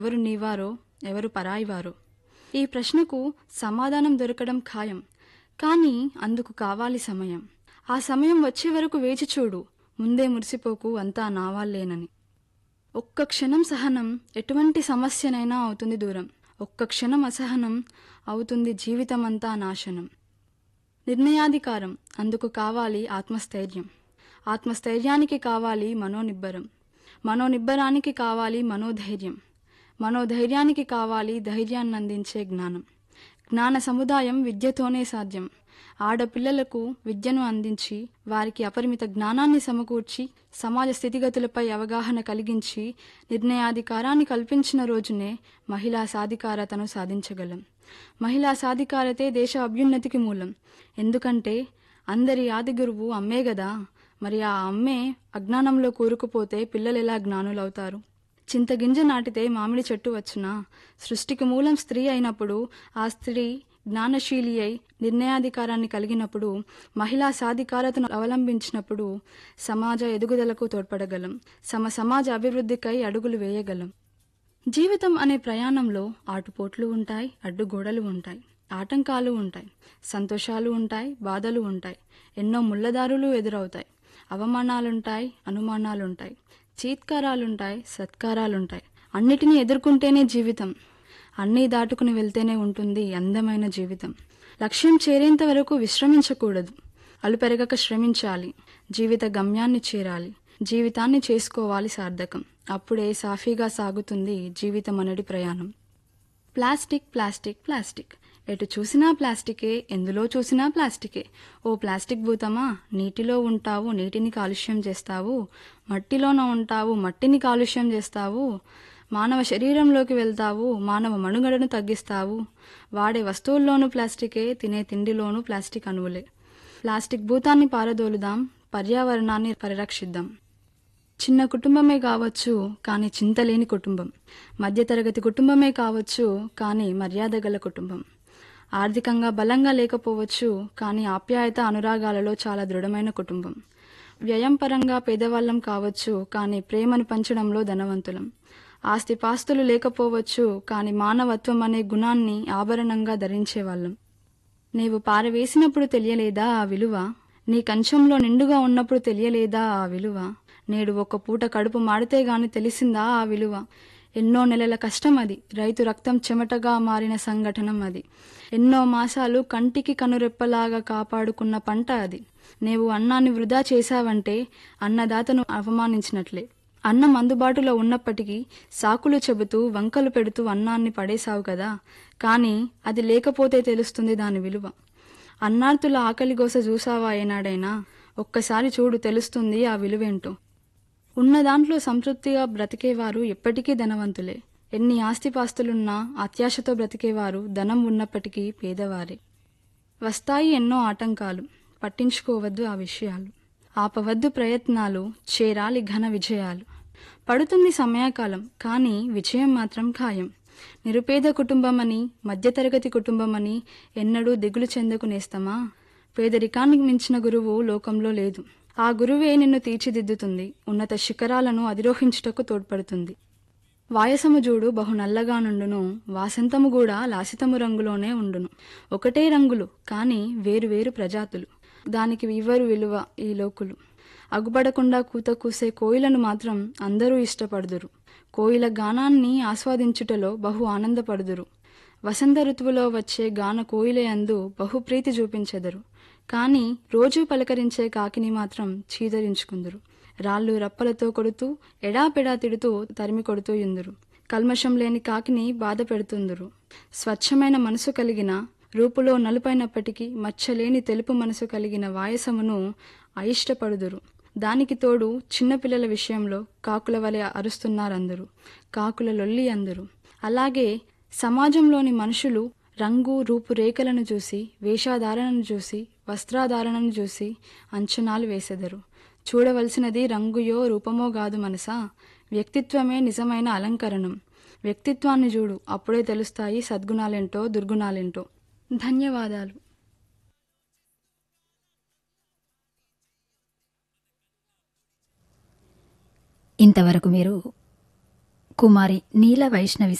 ఎవరు నీవారో ఎవరు పరాయివారో ఈ ప్రశ్నకు సమాధానం దొరకడం ఖాయం కానీ అందుకు కావాలి సమయం ఆ సమయం వచ్చే వరకు వేచి చూడు ముందే మురిసిపోకు అంతా నావాళ్ళేనని ఒక్క క్షణం సహనం ఎటువంటి సమస్యనైనా అవుతుంది దూరం ఒక్క క్షణం అసహనం అవుతుంది జీవితమంతా నాశనం నిర్ణయాధికారం అందుకు కావాలి ఆత్మస్థైర్యం ఆత్మస్థైర్యానికి కావాలి మనోనిబ్బరం మనోనిబ్బరానికి కావాలి మనోధైర్యం మనోధైర్యానికి కావాలి ధైర్యాన్ని అందించే జ్ఞానం జ్ఞాన సముదాయం విద్యతోనే సాధ్యం ఆడపిల్లలకు విద్యను అందించి వారికి అపరిమిత జ్ఞానాన్ని సమకూర్చి సమాజ స్థితిగతులపై అవగాహన కలిగించి నిర్ణయాధికారాన్ని కల్పించిన రోజునే మహిళా సాధికారతను సాధించగలం మహిళా సాధికారతే దేశ అభ్యున్నతికి మూలం ఎందుకంటే అందరి ఆది గురువు అమ్మే గదా మరి ఆ అమ్మే అజ్ఞానంలో కూరుకుపోతే పిల్లలు ఎలా జ్ఞానులవుతారు చింతగింజ నాటితే మామిడి చెట్టు వచ్చునా సృష్టికి మూలం స్త్రీ అయినప్పుడు ఆ స్త్రీ జ్ఞానశీలి అయి నిర్ణయాధికారాన్ని కలిగినప్పుడు మహిళా సాధికారతను అవలంబించినప్పుడు సమాజ ఎదుగుదలకు తోడ్పడగలం సమ సమాజ అభివృద్ధికై అడుగులు వేయగలం జీవితం అనే ప్రయాణంలో ఆటుపోట్లు ఉంటాయి అడ్డుగోడలు ఉంటాయి ఆటంకాలు ఉంటాయి సంతోషాలు ఉంటాయి బాధలు ఉంటాయి ఎన్నో ముళ్ళదారులు ఎదురవుతాయి అవమానాలుంటాయి అనుమానాలుంటాయి చీత్కారాలుంటాయి సత్కారాలుంటాయి అన్నిటినీ ఎదుర్కొంటేనే జీవితం అన్నీ దాటుకుని వెళ్తేనే ఉంటుంది అందమైన జీవితం లక్ష్యం చేరేంత వరకు విశ్రమించకూడదు అలుపెరగక శ్రమించాలి జీవిత గమ్యాన్ని చేరాలి జీవితాన్ని చేసుకోవాలి సార్థకం అప్పుడే సాఫీగా సాగుతుంది జీవితం అనడి ప్రయాణం ప్లాస్టిక్ ప్లాస్టిక్ ప్లాస్టిక్ ఎటు చూసినా ప్లాస్టికే ఎందులో చూసినా ప్లాస్టికే ఓ ప్లాస్టిక్ భూతమా నీటిలో ఉంటావు నీటిని కాలుష్యం చేస్తావు మట్టిలోన ఉంటావు మట్టిని కాలుష్యం చేస్తావు మానవ శరీరంలోకి వెళ్తావు మానవ మనుగడను తగ్గిస్తావు వాడే వస్తువుల్లోనూ ప్లాస్టికే తినే తిండిలోనూ ప్లాస్టిక్ అణువులే ప్లాస్టిక్ భూతాన్ని పారదోలుదాం పర్యావరణాన్ని పరిరక్షిద్దాం చిన్న కుటుంబమే కావచ్చు కానీ చింతలేని కుటుంబం మధ్యతరగతి కుటుంబమే కావచ్చు కానీ మర్యాద గల కుటుంబం ఆర్థికంగా బలంగా లేకపోవచ్చు కానీ ఆప్యాయత అనురాగాలలో చాలా దృఢమైన కుటుంబం వ్యయం పరంగా పేదవాళ్ళం కావచ్చు కానీ ప్రేమను పంచడంలో ధనవంతులం ఆస్తిపాస్తులు లేకపోవచ్చు కానీ మానవత్వం అనే గుణాన్ని ఆభరణంగా ధరించేవాళ్ళం నీవు పారవేసినప్పుడు తెలియలేదా ఆ విలువ నీ కంచంలో నిండుగా ఉన్నప్పుడు తెలియలేదా ఆ విలువ నేడు ఒక పూట కడుపు మాడితే గాని తెలిసిందా ఆ విలువ ఎన్నో నెలల కష్టం అది రైతు రక్తం చెమటగా మారిన సంఘటనం అది ఎన్నో మాసాలు కంటికి కనురెప్పలాగా కాపాడుకున్న పంట అది నీవు అన్నాన్ని వృధా చేశావంటే అన్నదాతను అవమానించినట్లే అన్నం అందుబాటులో ఉన్నప్పటికీ సాకులు చెబుతూ వంకలు పెడుతూ అన్నాన్ని పడేశావు కదా కానీ అది లేకపోతే తెలుస్తుంది దాని విలువ అన్నార్తుల ఆకలిగోస చూసావా ఏనాడైనా ఒక్కసారి చూడు తెలుస్తుంది ఆ విలువేంటో ఉన్న దాంట్లో సంతృప్తిగా బ్రతికేవారు ఎప్పటికీ ధనవంతులే ఎన్ని ఆస్తిపాస్తులున్నా అత్యాశతో బ్రతికేవారు ధనం ఉన్నప్పటికీ పేదవారే వస్తాయి ఎన్నో ఆటంకాలు పట్టించుకోవద్దు ఆ విషయాలు ఆపవద్దు ప్రయత్నాలు చేరాలి ఘన విజయాలు పడుతుంది సమయకాలం కానీ విజయం మాత్రం ఖాయం నిరుపేద కుటుంబమని మధ్యతరగతి కుటుంబమని ఎన్నడూ దిగులు చెందకు నేస్తమా పేదరికానికి మించిన గురువు లోకంలో లేదు ఆ గురువే నిన్ను తీర్చిదిద్దుతుంది ఉన్నత శిఖరాలను అధిరోహించుటకు తోడ్పడుతుంది వాయసము జూడు బహు నల్లగా నుండును వాసంతము కూడా లాసితము రంగులోనే ఉండును ఒకటే రంగులు కాని వేరు వేరు ప్రజాతులు దానికి ఇవ్వరు విలువ ఈ లోకులు అగుపడకుండా కూత కూసే కోయిలను మాత్రం అందరూ ఇష్టపడుదురు కోయిల గానాన్ని ఆస్వాదించుటలో బహు ఆనందపడుదురు వసంత ఋతువులో వచ్చే గాన కోయిలయందు బహుప్రీతి చూపించెదరు కానీ రోజూ పలకరించే కాకిని మాత్రం చీదరించుకుందురు రాళ్ళు రప్పలతో కొడుతూ ఎడాపెడా తిడుతూ తరిమి కొడుతూ ఇందురు కల్మషం లేని కాకిని బాధ పెడుతుందురు స్వచ్ఛమైన మనసు కలిగిన రూపులో నలుపైనప్పటికీ మచ్చలేని తెలుపు మనసు కలిగిన వాయసమును అయిష్టపడుదురు దానికి తోడు చిన్నపిల్లల విషయంలో కాకుల వలె అరుస్తున్నారందరూ కాకుల లొల్లి అందరు అలాగే సమాజంలోని మనుషులు రంగు రూపురేఖలను చూసి వేషాధారణను చూసి వస్త్రాధారణను చూసి అంచనాలు వేసెదరు చూడవలసినది రంగుయో రూపమో కాదు మనసా వ్యక్తిత్వమే నిజమైన అలంకరణం వ్యక్తిత్వాన్ని చూడు అప్పుడే తెలుస్తాయి సద్గుణాలేంటో దుర్గుణాలేంటో ధన్యవాదాలు ఇంతవరకు మీరు కుమారి నీల వైష్ణవి